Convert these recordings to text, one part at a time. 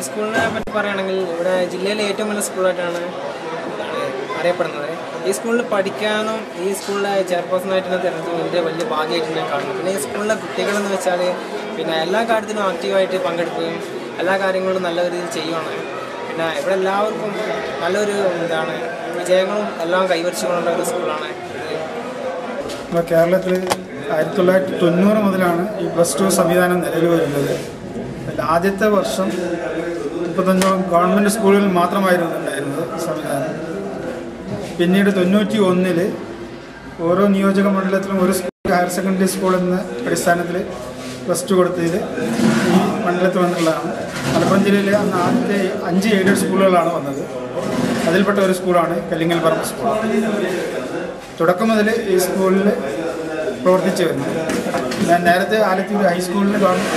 സ്കൂളിനെ പറ്റി പറയുകയാണെങ്കിൽ ഇവിടെ ജില്ലയിലെ ഏറ്റവും വലിയ സ്കൂളായിട്ടാണ് എന്താണ് അറിയപ്പെടുന്നത് ഈ സ്കൂളിൽ പഠിക്കാനും ഈ സ്കൂളിലെ ചെയർപേഴ്സണായിട്ട് തിരഞ്ഞെടുത്തത് എൻ്റെ വലിയ ഭാഗ്യമായിട്ട് ഞാൻ കാണുന്നു പിന്നെ ഈ സ്കൂളിലെ കുട്ടികളെന്ന് വെച്ചാൽ പിന്നെ എല്ലാ കാര്യത്തിലും ആക്റ്റീവായിട്ട് പങ്കെടുക്കുകയും എല്ലാ കാര്യങ്ങളും നല്ല രീതിയിൽ ചെയ്യുവാണ് പിന്നെ ഇവിടെ എല്ലാവർക്കും നല്ലൊരു എന്താണ് വിജയങ്ങളും എല്ലാം കൈവരിച്ചുകൊണ്ടുള്ള ഒരു സ്കൂളാണ് ഇത് ഇപ്പോൾ കേരളത്തിൽ ആയിരത്തി തൊള്ളായിരത്തി തൊണ്ണൂറ് മുതലാണ് ഈ പ്ലസ് ടു സംവിധാനം നിലവിൽ വരുന്നത് അതിൽ ആദ്യത്തെ വർഷം മുപ്പത്തഞ്ചോളം ഗവൺമെൻറ് സ്കൂളുകളിൽ മാത്രമായിരുന്നു ഉണ്ടായിരുന്നത് ഈ സംവിധാനം പിന്നീട് തൊണ്ണൂറ്റി ഒന്നിൽ ഓരോ നിയോജക മണ്ഡലത്തിലും ഒരു സ്കൂൾ ഹയർ സെക്കൻഡറി സ്കൂൾ എന്ന അടിസ്ഥാനത്തിൽ പ്ലസ് ടു കൊടുത്തതിൽ ഈ മണ്ഡലത്തിൽ വന്നിട്ടുള്ളതാണ് മലപ്പുറം ജില്ലയിലെ അന്ന് ആദ്യത്തെ അഞ്ച് എയ്ഡഡ് സ്കൂളുകളാണ് വന്നത് അതിൽപ്പെട്ട ഒരു സ്കൂളാണ് കല്ലിങ്ങൽ പറമ്പ് സ്കൂൾ തുടക്കം മുതൽ ഈ സ്കൂളിൽ പ്രവർത്തിച്ചു വരുന്നു ഞാൻ നേരത്തെ ആലത്തൂർ ഹൈസ്കൂളിൽ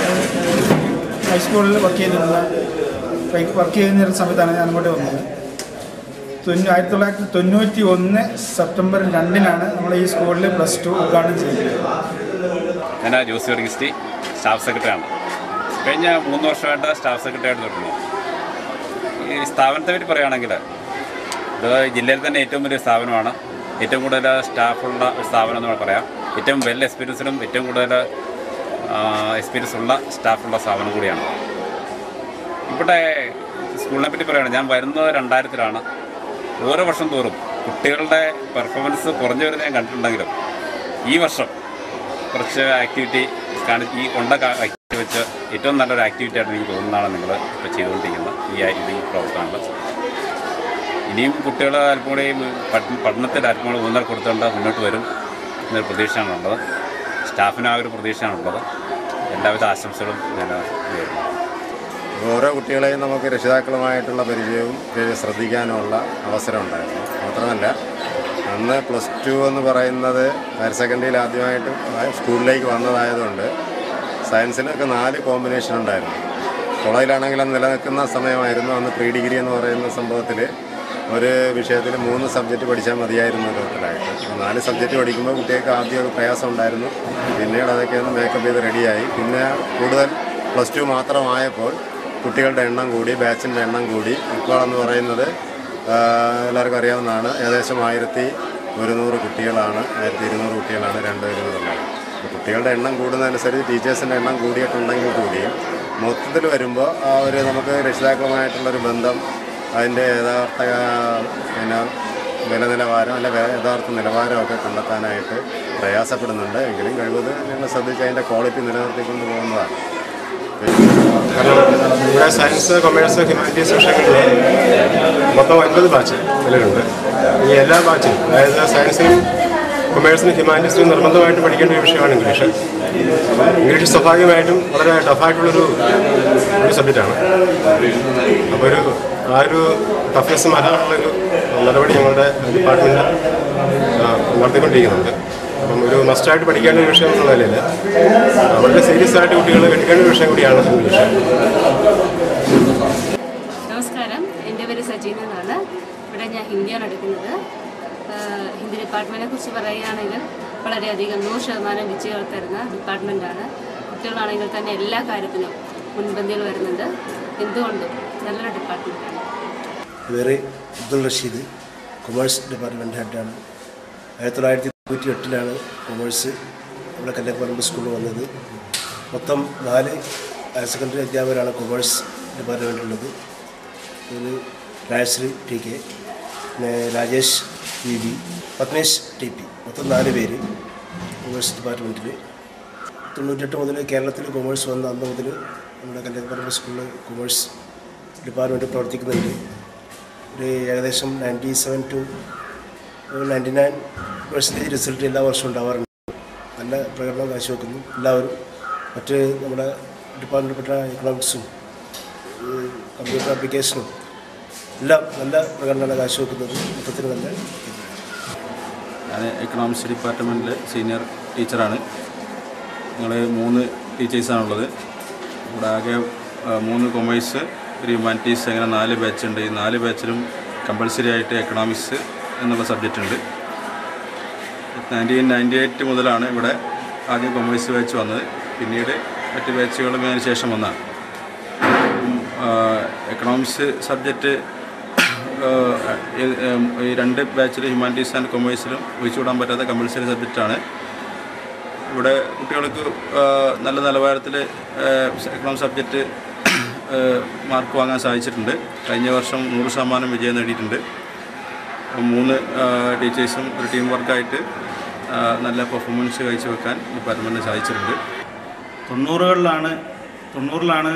ഹൈസ്കൂളിൽ വർക്ക് ചെയ്തിരുന്ന വർക്ക് ചെയ്യുന്ന ഒരു സമയത്താണ് ഞാൻ അങ്ങോട്ട് വന്നത് തൊണ്ണൂ ആയിരത്തി തൊള്ളായിരത്തി തൊണ്ണൂറ്റി ഒന്ന് സെപ്റ്റംബർ രണ്ടിനാണ് നമ്മൾ ഈ സ്കൂളിൽ പ്ലസ് ടു ഉദ്ഘാടനം ചെയ്തത് ഞാൻ ജോസി വർഗിസ്റ്റി സ്റ്റാഫ് സെക്രട്ടറിയാണ് കഴിഞ്ഞ മൂന്ന് വർഷമായിട്ട് സ്റ്റാഫ് സെക്രട്ടറി ആയിട്ട് തുടങ്ങി ഈ സ്ഥാപനത്തെ പറ്റി പറയുകയാണെങ്കിൽ ഇത് ജില്ലയിൽ തന്നെ ഏറ്റവും വലിയ സ്ഥാപനമാണ് ഏറ്റവും കൂടുതൽ സ്റ്റാഫുള്ള ഒരു സ്ഥാപനം എന്ന് പറയാം ഏറ്റവും വെൽ എക്സ്പീരിയൻസിലും ഏറ്റവും കൂടുതൽ എക്സ്പീരിയൻസ് ഉള്ള സ്റ്റാഫുള്ള സ്ഥാപനം കൂടിയാണ് ഇവിടെ സ്കൂളിനെ പറ്റി പറയുകയാണ് ഞാൻ വരുന്നത് രണ്ടായിരത്തിലാണ് ഓരോ വർഷം തോറും കുട്ടികളുടെ പെർഫോമൻസ് കുറഞ്ഞു വരുന്നത് ഞാൻ കണ്ടിട്ടുണ്ടെങ്കിലും ഈ വർഷം കുറച്ച് ആക്ടിവിറ്റി കാണി ഈ കൊണ്ട ആക്ടിവിറ്റി വെച്ച് ഏറ്റവും നല്ലൊരു ആക്ടിവിറ്റി ആയിട്ട് എനിക്ക് തോന്നുന്നതാണ് നിങ്ങൾ ഇപ്പോൾ ചെയ്തുകൊണ്ടിരിക്കുന്നത് ഈ ആ- ഈ പ്രവർത്തനങ്ങൾ ഇനിയും കുട്ടികൾ അല്പം കൂടി പഠ- പഠനത്തിൽ അല്പം കൂടി ഊന്നൽ കൊടുത്തുകൊണ്ട് മുന്നോട്ട് വരും എന്നൊരു പ്രതീക്ഷയാണുള്ളത് സ്റ്റാഫിന് ആ ഒരു പ്രതീക്ഷയാണുള്ളത് എല്ലാവിധ ആശംസകളും ഞാൻ നേരുന്നു ഓരോ കുട്ടികളെയും നമുക്ക് രക്ഷിതാക്കളുമായിട്ടുള്ള പരിചയവും ഏഹ് ശ്രദ്ധിക്കാനുമുള്ള അവസരം ഉണ്ടായിരുന്നു മാത്രമല്ല അന്ന് പ്ലസ് ടു എന്ന് പറയുന്നത് ഹയർ സെക്കൻഡറിയിൽ ആദ്യമായിട്ട് സ്കൂളിലേക്ക് വന്നതായതുകൊണ്ട് സയൻസിനൊക്കെ നാല് കോമ്പിനേഷൻ ഉണ്ടായിരുന്നു കോളേജിലാണെങ്കിൽ അന്ന് നിലനിൽക്കുന്ന സമയമായിരുന്നു അന്ന് പ്രീ ഡിഗ്രി എന്ന് പറയുന്ന സംഭവത്തിൽ ഒരു വിഷയത്തിൽ മൂന്ന് സബ്ജക്റ്റ് പഠിച്ചാൽ മതിയായിരുന്നു ടോട്ടലായിട്ട് അപ്പോൾ നാല് സബ്ജക്റ്റ് പഠിക്കുമ്പോൾ കുട്ടികൾക്ക് ആദ്യം ഒരു പ്രയാസം ഉണ്ടായിരുന്നു പിന്നീട് അതൊക്കെ ഒന്ന് മേക്കപ്പ് ചെയ്ത് റെഡിയായി പിന്നെ കൂടുതൽ പ്ലസ് ടു മാത്രമായപ്പോൾ കുട്ടികളുടെ എണ്ണം കൂടി ബാച്ചിൻ്റെ എണ്ണം കൂടി ഇപ്പോൾ എന്ന് പറയുന്നത് ആ, എല്ലാവർക്കും അറിയാവുന്നതാണ് ഏകദേശം ആയിരത്തി ഒരുന്നൂറ് കുട്ടികളാണ് ആയിരത്തി ഇരുന്നൂറ് കുട്ടികളാണ് രണ്ട് ഇരുന്നൂറുള്ളത് അപ്പോൾ കുട്ടികളുടെ എണ്ണം കൂടുന്നതനുസരിച്ച് ടീച്ചേഴ്സിൻ്റെ എണ്ണം കൂടിയിട്ടുണ്ടെങ്കിൽ കൂടിയും മൊത്തത്തിൽ വരുമ്പോൾ ആ ഒരു നമുക്ക് രക്ഷിതാക്കളുമായിട്ടുള്ളൊരു ബന്ധം അതിൻ്റെ യഥാർത്ഥ ആ, പിന്നെ വില നിലവാരം അല്ല വേ- യഥാർത്ഥ നിലവാരമൊക്കെ കണ്ടെത്താനായിട്ട് പ്രയാസപ്പെടുന്നുണ്ട് എങ്കിലും കഴിവത് ഞങ്ങൾ ശ്രദ്ധിച്ച് അതിൻ്റെ ക്വാളിറ്റി നിലനിർത്തിക്കൊണ്ട് പോകുന്നതാണ് കാരണം ഇവിടെ സയൻസ് കൊമേഴ്സ് ഹ്യൂമാനിറ്റീസ് വിഷയങ്ങളിൽ മൊത്തം ഒൻപത് ബാച്ച് നിലവിലുണ്ട് ഈ എല്ലാ ബാച്ചിലും അതായത് സയൻസിനും കൊമേഴ്സിനും ഹ്യൂമാനിറ്റീസിനും നിർബന്ധമായിട്ട് പഠിക്കേണ്ട ഒരു വിഷയമാണ് ഇംഗ്ലീഷ് ഇംഗ്ലീഷ് സ്വാഭാവികമായിട്ടും വളരെ ടഫായിട്ടുള്ളൊരു ഒരു സബ്ജക്റ്റാണ് അപ്പോൾ ഒരു ആ ഒരു ടഫ്നെസ് മാറ്റാനുള്ളൊരു നടപടി ഞങ്ങളുടെ ഡിപ്പാർട്ട്മെൻറ്റ് നടത്തിക്കൊണ്ടിരിക്കുന്നുണ്ട് അപ്പം ഒരു മസ്റ്റായിട്ട് പഠിക്കേണ്ട ഒരു വിഷയം എന്നുള്ള നിലയിൽ വളരെ സീരിയസ് ആയിട്ട് കുട്ടികൾ എടുക്കേണ്ട ഒരു വിഷയം കൂടിയാണ് ഇംഗ്ലീഷ് നമസ്കാരം എൻ്റെ പേര് സജീന എന്നാണ് ഇവിടെ ഞാൻ ഹിന്ദിയാണ് എടുക്കുന്നത് ആഹ് ഹിന്ദി ഡിപ്പാർട്ട്മെൻറ്റിനെ കുറിച്ച് പറയുകയാണെങ്കിൽ വളരെയധികം നൂറ് ശതമാനം വിജയം തരുന്ന ഡിപ്പാർട്ട്മെൻറ്റാണ് കുട്ടികളാണെങ്കിൽ തന്നെ എല്ലാ കാര്യത്തിനും മുൻപന്തിയിൽ വരുന്നുണ്ട് എന്തുകൊണ്ടും നല്ലൊരു ഡിപ്പാർട്ട്മെൻറ്റാണ് വേറെ അബ്ദുൾ റഷീദ് കൊമേഴ്സ് ഡിപ്പാർട്ട്മെൻറ്റ് ഹെഡാണ് ആയിരത്തി തൊള്ളായിരത്തി തൊണ്ണൂറ്റി എട്ടിലാണ് കൊമേഴ്സ് നമ്മുടെ കന്യാകുമാരി സ്കൂളിൽ വന്നത് മൊത്തം നാല് ഹയർ സെക്കൻഡറി അധ്യാപകരാണ് കൊമേഴ്സ് ഡിപ്പാർട്ട്മെൻറ്റിലുള്ളത് ഒരു രാജശ്രീ ടി കെ പിന്നെ Rajesh V B Padmesh T P മൊത്തം നാല് പേര് കൊമേഴ്സ് ഡിപ്പാർട്ട്മെൻറ്റിൽ തൊണ്ണൂറ്റെട്ട് മുതൽ കേരളത്തിൽ കൊമേഴ്സ് വന്ന അന്ന് മുതൽ നമ്മുടെ കന്യാകുമാരി സ്കൂളിൽ കൊമേഴ്സ് ഡിപ്പാർട്ട്മെൻറ്റ് പ്രവർത്തിക്കുന്നുണ്ട് ഒരു ഏകദേശം ninety seven to ninety nine percentage result എല്ലാ വർഷവും ഉണ്ടാവാറുണ്ട് നല്ല പ്രകടനം കാഴ്ചവെക്കുന്നു എല്ലാവരും മറ്റ് നമ്മുടെ ഡിപ്പാർട്ട്മെൻറ്റിൽപ്പെട്ട എക്കണോമിക്സും കമ്പ്യൂട്ടർ ആപ്ലിക്കേഷനും എല്ലാം നല്ല പ്രകടനമാണ് കാഴ്ചവെക്കുന്നത് മൊത്തത്തിൽ നല്ല ഞാൻ എക്കണോമിക്സ് ഡിപ്പാർട്ട്മെൻറ്റിലെ സീനിയർ ടീച്ചറാണ് ഞങ്ങൾ മൂന്ന് ടീച്ചേഴ്സാണുള്ളത് ഇവിടെ ആകെ ആ, മൂന്ന് കൊമേഴ്സ് ഒരു ഹ്യൂമാനിറ്റീസ് അങ്ങനെ നാല് ബാച്ച് ഉണ്ട് ഈ നാല് ബാച്ചിലും കമ്പൾസറി ആയിട്ട് എക്കണോമിക്സ് എന്നുള്ള സബ്ജക്റ്റ് ഉണ്ട് നയൻറ്റീൻ നയൻറ്റി എയ്റ്റ് മുതലാണ് ഇവിടെ ആദ്യം കൊമേഴ്സ് ബാച്ച് വന്നത് പിന്നീട് മറ്റ് ബാച്ചുകളും അതിന് ശേഷം വന്നതാണ് ഉം, ആ, എക്കണോമിക്സ് സബ്ജക്റ്റ് ഈ രണ്ട് ബാച്ചിൽ ഹ്യൂമാനിറ്റീസ് ആൻഡ് കൊമേഴ്സിലും ഒഴിച്ചുവിടാൻ പറ്റാത്ത കമ്പൽസറി സബ്ജക്റ്റാണ് ഇവിടെ കുട്ടികൾക്ക് ആ, നല്ല നിലവാരത്തിൽ എക്കണോമിക്സ് സബ്ജക്റ്റ് മാർക്ക് വാങ്ങാൻ സാധിച്ചിട്ടുണ്ട് കഴിഞ്ഞ വർഷം നൂറ് ശതമാനം വിജയം നേടിയിട്ടുണ്ട് മൂന്ന് ടീച്ചേഴ്സും ഒരു ടീം വർക്കായിട്ട് ആ, നല്ല പെർഫോമൻസ് കാഴ്ചവെക്കാൻ ഡിപ്പാർട്ട്മെൻറ്റിന് സാധിച്ചിട്ടുണ്ട് തൊണ്ണൂറുകളിലാണ് തൊണ്ണൂറിലാണ്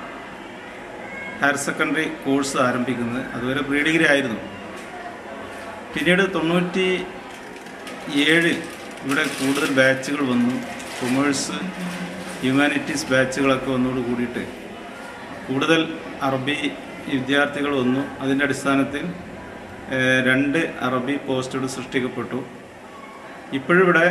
ഹയർ സെക്കൻഡറി കോഴ്സ് ആരംഭിക്കുന്നത് അതുവരെ പ്രീ ഡിഗ്രി ആയിരുന്നു പിന്നീട് തൊണ്ണൂറ്റി ഏഴിൽ ഇവിടെ കൂടുതൽ ബാച്ചുകൾ വന്നു കൊമേഴ്സ് ഹ്യൂമാനിറ്റീസ് ബാച്ചുകളൊക്കെ വന്നോട് കൂടിയിട്ട് കൂടുതൽ അറബി വിദ്യാർത്ഥികൾ വന്നു അതിൻ്റെ അടിസ്ഥാനത്തിൽ ഏഹ്, രണ്ട് അറബി പോസ്റ്റുകൾ സൃഷ്ടിക്കപ്പെട്ടു ഇപ്പോഴിവിടെ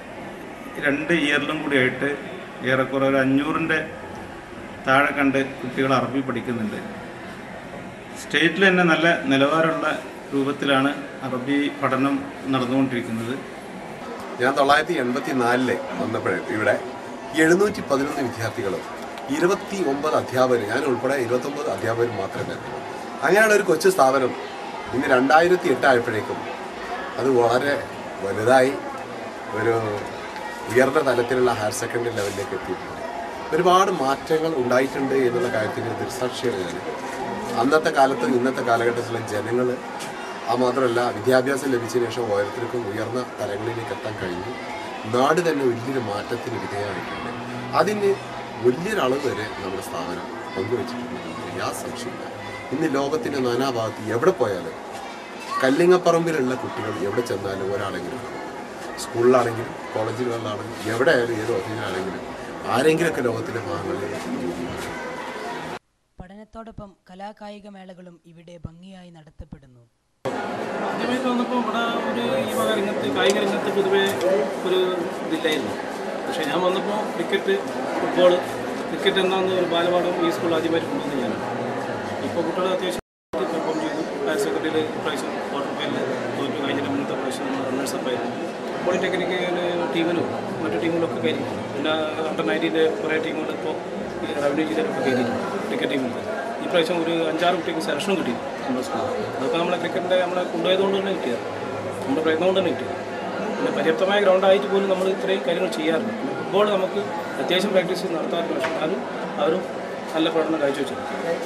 രണ്ട് ഇയറിലും കൂടിയായിട്ട് ഏറെക്കുറെ ഒരു അഞ്ഞൂറിൻ്റെ താഴെ കണ്ട് കുട്ടികൾ അറബി പഠിക്കുന്നുണ്ട് സ്റ്റേറ്റിൽ തന്നെ നല്ല നിലവാരമുള്ള രൂപത്തിലാണ് അറബി പഠനം നടന്നുകൊണ്ടിരിക്കുന്നത് ഞാൻ തൊള്ളായിരത്തി എൺപത്തി നാലില് വന്നപ്പോഴേ ഇവിടെ എഴുന്നൂറ്റി പതിനൊന്ന് വിദ്യാർത്ഥികളും ഇരുപത്തി ഒമ്പത് അധ്യാപകർ ഞാൻ ഉൾപ്പെടെ ഇരുപത്തൊമ്പത് അധ്യാപകർ മാത്രമേ ഉള്ളൂ അങ്ങനെയുള്ള ഒരു കൊച്ചു സ്ഥാപനം ഇന്ന് രണ്ടായിരത്തി എട്ടായപ്പോഴേക്കും അത് വളരെ വലുതായി ഒരു ഉയർന്ന തലത്തിലുള്ള ഹയർ സെക്കൻഡറി ലെവലിലേക്ക് എത്തിയിട്ടുണ്ട് ഒരുപാട് മാറ്റങ്ങൾ ഉണ്ടായിട്ടുണ്ട് എന്നുള്ള കാര്യത്തിന് ദൃസാക്ഷിയാണ് ഞാൻ അന്നത്തെ കാലത്തും ഇന്നത്തെ കാലഘട്ടത്തിലെ ജനങ്ങൾ ആ മാത്രമല്ല വിദ്യാഭ്യാസം ലഭിച്ചതിന് ശേഷം ഓരോരുത്തർക്കും ഉയർന്ന തലങ്ങളിലേക്ക് എത്താൻ കഴിഞ്ഞു നാട് തന്നെ വലിയൊരു മാറ്റത്തിന് വിധേയമായിട്ടുണ്ട് അതിന് വലിയൊരളവ് വരെ നമ്മുടെ സ്ഥാപനം പങ്കുവച്ചിട്ടുണ്ട് യാ സംശയമില്ല ഇന്ന് ലോകത്തിൻ്റെ നാനാഭാഗത്ത് എവിടെ പോയാലും കല്ലിങ്ങപ്പറമ്പിലുള്ള കുട്ടികൾ എവിടെ ചെന്നാലും ഒരാളെങ്കിലും കാണും. സ്കൂളിലാണെങ്കിലും കോളേജുകളിലാണെങ്കിലും എവിടെ ആയാലും ഏത് ഓഫീസിലാണെങ്കിലും ആരെങ്കിലുമൊക്കെ ലോകത്തിൻ്റെ ഭാഗങ്ങളിൽ ജോലിയുണ്ട്. പഠനത്തോടൊപ്പം കലാകായിക മേളകളും ഇവിടെ ഭംഗിയായി നടത്തപ്പെടുന്നു ആദ്യമായിട്ട് വന്നപ്പോൾ ഇവിടെ ഒരു ഈ വക രംഗത്ത് കായിക രംഗത്ത് പൊതുവേ ഒരു ഇതില്ലായിരുന്നു പക്ഷേ ഞാൻ വന്നപ്പോൾ ക്രിക്കറ്റ് ഫുട്ബോൾ ക്രിക്കറ്റ് എന്താണെന്ന് ഒരു ബാലപാഠം ഈ സ്കൂളിൽ ആദ്യമായിട്ട് കൊണ്ടുവന്ന് ഞാൻ ഇപ്പോൾ കുട്ടികൾ അത്യാവശ്യം പെർഫോം ചെയ്തു ഹയർ സെക്കൻഡറിയിൽ പ്രാവശ്യം ക്വാർട്ടർ ഫൈനൽ തോറ്റു കഴിഞ്ഞ മുന്നത്തെ പ്രാവശ്യം റണ്ണേഴ്സ് അപ്പ് ആയിരുന്നു പോളിടെക്നിക് ടീമിനും മറ്റു ടീമുകളൊക്കെ കയറി പിന്നെ അണ്ടർ നയൻറ്റീൻ്റെ കുറേ ടീമുകൾ ഇപ്പോൾ ഈ റവന്യൂ ജില്ലയിലൊക്കെ കയറിയിട്ടുണ്ട് ക്രിക്കറ്റ് ടീമിൽ ഈ പ്രാവശ്യം ഒരു അഞ്ചാറ് കുട്ടിക്ക് സെലക്ഷനും കിട്ടി നമ്മുടെ സ്കൂളിൽ അതൊക്കെ നമ്മളെ ക്രിക്കറ്റിൻ്റെ നമ്മളെ കൊണ്ടുപോയതുകൊണ്ട് തന്നെ കിട്ടിയത് നമ്മുടെ പ്രയത്നം കൊണ്ട് തന്നെ കിട്ടിയത് പിന്നെ പര്യാപ്തമായ ഗ്രൗണ്ടായിട്ട് പോലും നമ്മൾ ഇത്രയും കാര്യങ്ങൾ ചെയ്യാറുണ്ട് പിന്നെ ഫുട്ബോൾ നമുക്ക് അത്യാവശ്യം പ്രാക്ടീസ് നടത്താറുണ്ട് പക്ഷേ എന്നാലും അവരും നല്ല പ്രകടനം കാഴ്ചവെച്ചു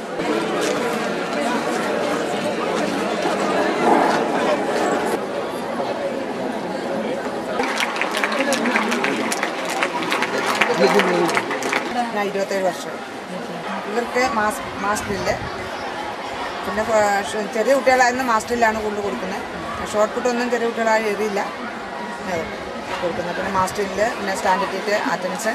ഞാൻ ഇരുപത്തേഴ് വർഷം ഇവർക്ക് മാസ് മാസ്റ്ററില്ല പിന്നെ ഫ- ഷ- ചെറിയ കുട്ടികളായിരുന്നു മാസ്റ്ററിലാണ് കൂടുതൽ കൊടുക്കുന്നത് ഷോർട്ട് പുട്ട് ഒന്നും ചെറിയ കുട്ടികളായി എഴുതിയില്ല അതെ കൊടുക്കുന്നത് പിന്നെ മാസ്റ്ററിൽ പിന്നെ സ്റ്റാൻഡേർഡ് അറ്റൻഡൻസ്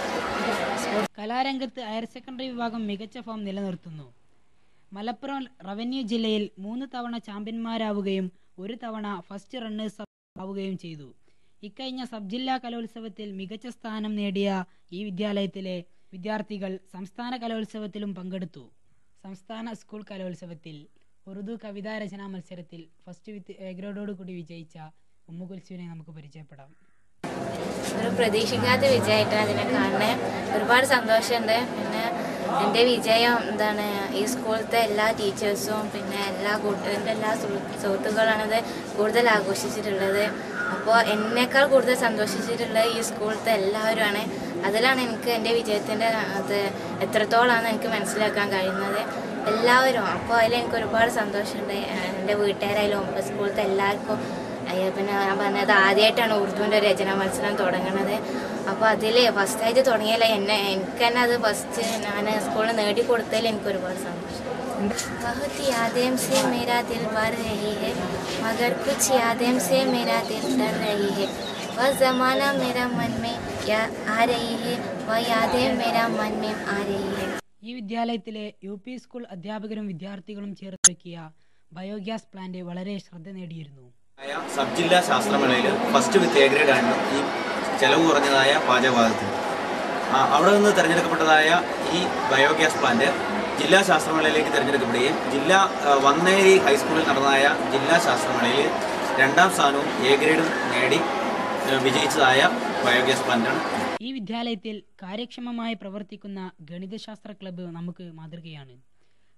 കലാരംഗത്ത് ഹയർ സെക്കൻഡറി വിഭാഗം മികച്ച ഫോം നിലനിർത്തുന്നു മലപ്പുറം റവന്യൂ ജില്ലയിൽ മൂന്ന് തവണ ചാമ്പ്യന്മാരാവുകയും ഒരു തവണ ഫസ്റ്റ് റണ്ണേഴ്സ് ആവുകയും ചെയ്തു ഇക്കഴിഞ്ഞ സബ് ജില്ലാ കലോത്സവത്തിൽ മികച്ച സ്ഥാനം നേടിയ ഈ വിദ്യാലയത്തിലെ വിദ്യാർത്ഥികൾ സംസ്ഥാന കലോത്സവത്തിലും പങ്കെടുത്തു സംസ്ഥാന സ്കൂൾ കലോത്സവത്തിൽ ഉറുദു കവിതാ രചനാ മത്സരത്തിൽ ഫസ്റ്റ് വിത്ത് എ ഗ്രേഡോടുകൂടി വിജയിച്ച ഉമ്മുകുൽസുവിനെ നമുക്ക് പരിചയപ്പെടാം ഒരു പ്രതീക്ഷിക്കാത്ത വിജയമായിട്ട് അതിനെ കാണണേ ഒരുപാട് സന്തോഷമുണ്ട് പിന്നെ എൻ്റെ വിജയം എന്താണ് ഈ സ്കൂളിലത്തെ എല്ലാ ടീച്ചേഴ്സും പിന്നെ എല്ലാ കൂട്ട എൻ്റെ എല്ലാ സുഹൃ- സുഹൃത്തുക്കളാണത് കൂടുതൽ ആഘോഷിച്ചിട്ടുള്ളത് അപ്പോൾ എന്നേക്കാൾ കൂടുതൽ സന്തോഷിച്ചിട്ടുള്ളത് ഈ സ്കൂളിലത്തെ എല്ലാവരുമാണ് അതിലാണ് എനിക്ക് എൻ്റെ വിജയത്തിൻ്റെ അത് എത്രത്തോളാണെന്ന് എനിക്ക് മനസ്സിലാക്കാൻ കഴിയുന്നത് എല്ലാവരും അപ്പോൾ അതിൽ എനിക്ക് ഒരുപാട് സന്തോഷമുണ്ട് എൻ്റെ വീട്ടുകാരായാലും സ്കൂളിലത്തെ എല്ലാവർക്കും അയ്യോ, പിന്നെ ഞാൻ പറഞ്ഞത് ആദ്യമായിട്ടാണ് ഉറുദുവിൻ്റെ രചന മത്സരം തുടങ്ങുന്നത് അപ്പോൾ അതിൽ ഫസ്റ്റായിട്ട് തുടങ്ങിയല്ല എന്നെ എനിക്ക് തന്നെ അത് ഫസ്റ്റ് ഞാൻ സ്കൂളിൽ നേടിക്കൊടുത്തതിൽ എനിക്ക് ഒരുപാട് സന്തോഷം बहुत यादें से मेरा दिल भर रही है मगर कुछ यादें से मेरा दिल डर रही है वह ज़माना मेरा मन में या आ रही है वह यादें मेरा मन में आ रही है ഈ വിദ്യാലയത്തിലെ യു പി സ്കൂൾ അധ്യാപകരും വിദ്യാർത്ഥികളും ചേർത്തൊരുക്കിയ ബയോഗ്യാസ് പ്ലാന്റ് വളരെ ശ്രദ്ധ നേടിയിരുന്നു ആയ സബ് ജില്ലാ ശാസ്ത്രമേളയിൽ ഫസ്റ്റ് വിത്ത് എ ഗ്രേഡ് ആണ് ഈ ചെലവ് കുറഞ്ഞതായ പാചകവാതകത്തിന് ആ, അവിടെ നിന്ന് തിരഞ്ഞെടുക്കപ്പെട്ടതായ ഈ ബയോഗ്യാസ് പ്ലാന്റ് ജില്ലാ ശാസ്ത്രമേളയിലേക്ക് തിരഞ്ഞെടുക്കപ്പെടുകയും ജില്ലാ ആ, വന്നേരി ഹൈസ്കൂളിൽ നടന്നതായ ജില്ലാ ശാസ്ത്രമേളയിൽ രണ്ടാം സ്ഥാനവും എ ഗ്രേഡും നേടി ആ, വിജയിച്ചതായ ബയോഗ്യാസ് പ്ലാന്റാണ് ഈ വിദ്യാലയത്തിൽ കാര്യക്ഷമമായി പ്രവർത്തിക്കുന്ന ഗണിതശാസ്ത്ര ക്ലബ്ബ് നമുക്ക് മാതൃകയാണ്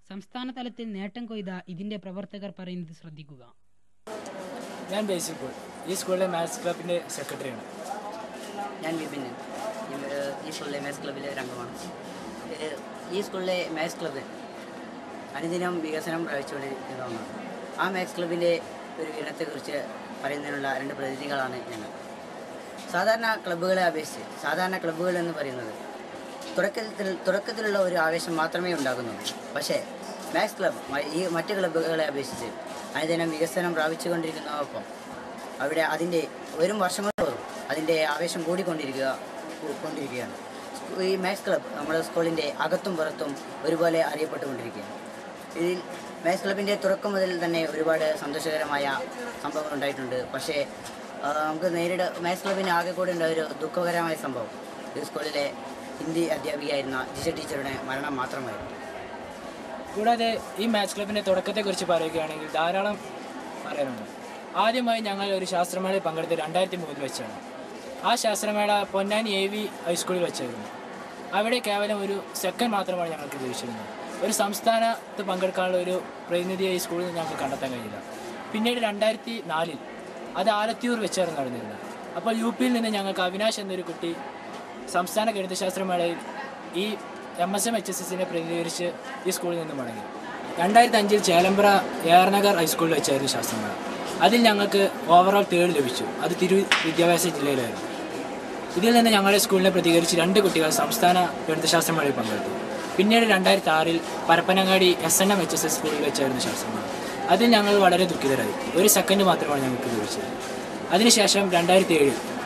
സംസ്ഥാന തലത്തിൽ നേട്ടം കൊയ്ത ഇതിന്റെ പ്രവർത്തകർ പറയുന്നത് ശ്രദ്ധിക്കുക ഞാൻ ബേസിക് പോൾ ഈ സ്കൂളിലെ മാത്സ് ക്ലബിൻ്റെ സെക്രട്ടറിയാണ് ഞാൻ വിപിന് ഈ- ഈ സ്കൂളിലെ മാത്സ് ക്ലബ്ബിലെ ഒരു അംഗമാണ് ഏഹ് ഈ സ്കൂളിലെ മാത്സ് ക്ലബ്ബ് അനുദിനം വികസനം പ്രാപിച്ചുകൊണ്ടിരിക്കുന്ന ഒന്നാണ് ആ മാത്സ് ക്ലബിൻ്റെ ഒരു ഇനത്തെക്കുറിച്ച് പറയുന്നതിനുള്ള രണ്ട് പ്രതിനിധികളാണ് ഞങ്ങൾ സാധാരണ ക്ലബ്ബുകളെ അപേക്ഷിച്ച് സാധാരണ ക്ലബ്ബുകൾ എന്ന് പറയുന്നത് തുടക്കത്തിൽ തുടക്കത്തിലുള്ള ഒരു ആവേശം മാത്രമേ ഉണ്ടാകുന്നുള്ളൂ പക്ഷേ മാത്സ് ക്ലബ്ബ് മ- ഈ മറ്റ് ക്ലബ്ബുകളെ അപേക്ഷിച്ച് അനുദിനം വികസനം പ്രാപിച്ചുകൊണ്ടിരിക്കുന്നതോടൊപ്പം അവിടെ അതിൻ്റെ വരും വർഷങ്ങൾ തോറും അതിൻ്റെ ആവേശം കൂടിക്കൊണ്ടിരിക്കുക കൂ- കൊണ്ടിരിക്കുകയാണ് സ്കൂ- ഈ മാത്സ് ക്ലബ്ബ് നമ്മുടെ സ്കൂളിൻ്റെ അകത്തും പുറത്തും ഒരുപോലെ അറിയപ്പെട്ടുകൊണ്ടിരിക്കുകയാണ് ഇതിൽ മാത്സ് ക്ലബിൻ്റെ തുടക്കം മുതൽ തന്നെ ഒരുപാട് സന്തോഷകരമായ സംഭവങ്ങൾ ഉണ്ടായിട്ടുണ്ട് പക്ഷേ ആ, നമുക്ക് നേരിട മാത്സ് ക്ലബിന് ആകെ കൂടെ ഉണ്ടായ ഒരു ദുഃഖകരമായ സംഭവം ഈ സ്കൂളിലെ ഹിന്ദി അധ്യാപികയായിരുന്ന ജിഷ ടീച്ചറുടെ മരണം മാത്രമായിരുന്നു കൂടാതെ ഈ മാത്സ് ക്ലബിൻ്റെ തുടക്കത്തെക്കുറിച്ച് പറയുകയാണെങ്കിൽ ധാരാളം പറയാനുണ്ട് ആദ്യമായി ഞങ്ങൾ ഒരു ശാസ്ത്രമേളയിൽ പങ്കെടുത്തത് രണ്ടായിരത്തി മൂന്നിൽ വെച്ചാണ് ആ ശാസ്ത്രമേള പൊന്നാനി എ വി ഹൈസ്കൂളിൽ വെച്ചായിരുന്നു അവിടെ കേവലം ഒരു സെക്കൻഡ് മാത്രമാണ് ഞങ്ങൾക്ക് ലഭിച്ചിരുന്നത് ഒരു സംസ്ഥാനത്ത് പങ്കെടുക്കാനുള്ള ഒരു പ്രതിനിധിയെ ഈ സ്കൂളിൽ ഞങ്ങൾക്ക് കണ്ടെത്താൻ കഴിഞ്ഞില്ല പിന്നീട് രണ്ടായിരത്തി നാലിൽ അത് ആലത്തിയൂർ വെച്ചായിരുന്നു നടന്നിരുന്നത് അപ്പോൾ യു പിയിൽ നിന്ന് ഞങ്ങൾക്ക് അവിനാശ് എന്നൊരു കുട്ടി സംസ്ഥാന ഗണിതശാസ്ത്രമേളയിൽ ഈ M S M H S എസിനെ പ്രതിനിധീകരിച്ച് ഈ സ്കൂളിൽ നിന്ന് മടങ്ങി രണ്ടായിരത്തി അഞ്ചിൽ ചേലമ്പ്ര എ ആർ നഗർ ഹൈസ്കൂളിൽ വെച്ചായിരുന്നു ശാസ്ത്രമേള അതിൽ ഞങ്ങൾക്ക് ഓവറോൾ തേർഡ് ലഭിച്ചു അത് തിരു വിദ്യാഭ്യാസ ജില്ലയിലായിരുന്നു ഇതിൽ നിന്ന് ഞങ്ങളുടെ സ്കൂളിനെ പ്രതികരിച്ച് രണ്ട് കുട്ടികൾ സംസ്ഥാന ഗണിതശാസ്ത്രമേളയിൽ പങ്കെടുത്തു പിന്നീട് രണ്ടായിരത്തി ആറിൽ Parappanangadi S N M H S S സ്കൂളിൽ വെച്ചായിരുന്നു ശാസ്ത്രമേള അതിൽ ഞങ്ങൾ വളരെ ദുഃഖിതരായി ഒരു സെക്കൻഡ് മാത്രമാണ് ഞങ്ങൾക്ക് ലഭിച്ചത് അതിനുശേഷം രണ്ടായിരത്തി ഏഴിൽ